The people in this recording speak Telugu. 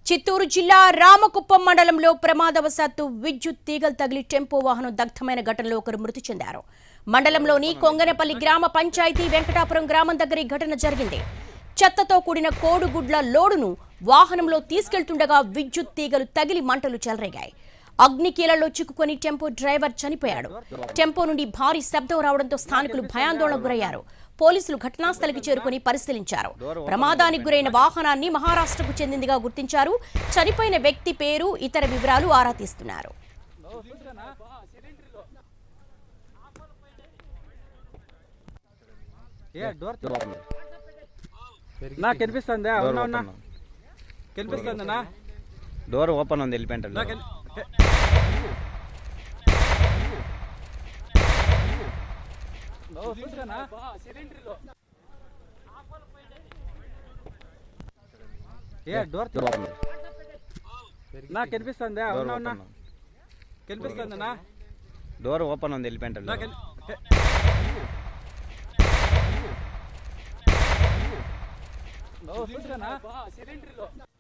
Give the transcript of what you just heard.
చిత్తూరు జిల్లా రామకుప్పం మండలంలో ప్రమాదవశాత్తు విద్యుత్ తీగలు తగిలి టెంపో వాహనం దగ్ధమైన ఘటనలో ఒకరు మృతి చెందారు మండలంలోని కొంగనపల్లి గ్రామ పంచాయతీ వెంకటాపురం గ్రామం దగ్గర ఈ ఘటన జరిగింది చెత్తతో కూడిన కోడుగుడ్ల లోడును వాహనంలో తీసుకెళ్తుండగా విద్యుత్ తీగలు తగిలి మంటలు చెలరేగాయి అగ్నికీలలో చిక్కుకొని టెంపో డ్రైవర్ చనిపోయాడు టెంపో నుండి భారీ శబ్దం రావడంతో స్థానికులు భయాందోళనకు గురయ్యారు పోలీసులు ఘటనాస్థలికి చేరుకుని పరిశీలించారు ప్రమాదానికి గురైన వాహనాన్ని మహారాష్ట్రకు చెందిందిగా గుర్తించారు చనిపోయిన వ్యక్తి పేరు ఇతర వివరాలు ఆరా తీస్తున్నారు ఏ డోర్ తీ- నా కనిపిస్తుందా అవునా అవునా కనిపిస్తుందనా డోర్ ఓపెన్ ఉంది వెళ్ళిపోయింటారు నా కని- ఓ, చూసానా? ఏ డోర్ తీ- నా కనిపిస్తుందా అవునా అవునా కనిపిస్తుందనా డోర్ ఓపెన్ ఉంది వెళ్ళిపోయింటారు నా కని- ఓ, చూసానా?